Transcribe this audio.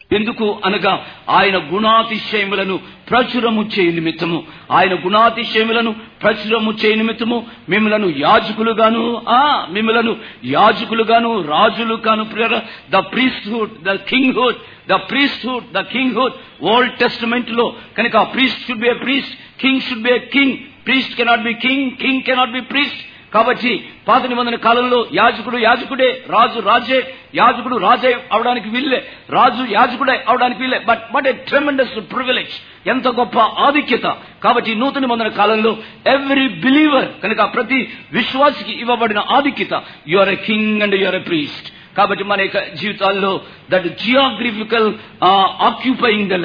ఎందుకు అనగా ఆయన గుణాతిశయములను ప్రచురము చేయ నిమిత్తము ఆయన గుణాతిశయములను ప్రచురము చేయ నిమిత్తము మిమ్మలను యాజకులుగాను ఆ మిమ్మలను యాజకులుగాను రాజులుగాను the priesthood the kinghood the priesthood the kinghood old testament లో కనుక priest should be priest king should be king priest cannot be king king cannot be priest కాబట్టి పాత నిబంధన కాలంలో యాజకుడు యాజకుడే రాజు రాజే యాజకుడు రాజే అవడానికి వీల్లే రాజు యాజకుడే అవడానికి వీల్లే but what a tremendous privilege ఎంత గొప్ప ఆధిక్యత కాబట్టి నూతన నిబంధన కాలంలో ఎవ్రీ బిలీవర్ కనుక ప్రతి విశ్వాసికి ఇవ్వబడిన ఆధిక్యత you are a king and you are a priest కాబట్టి మన యొక్క జీవితాల్లో దట్ జియోగ్రఫికల్ ఆక్యుపైయింగ్ ద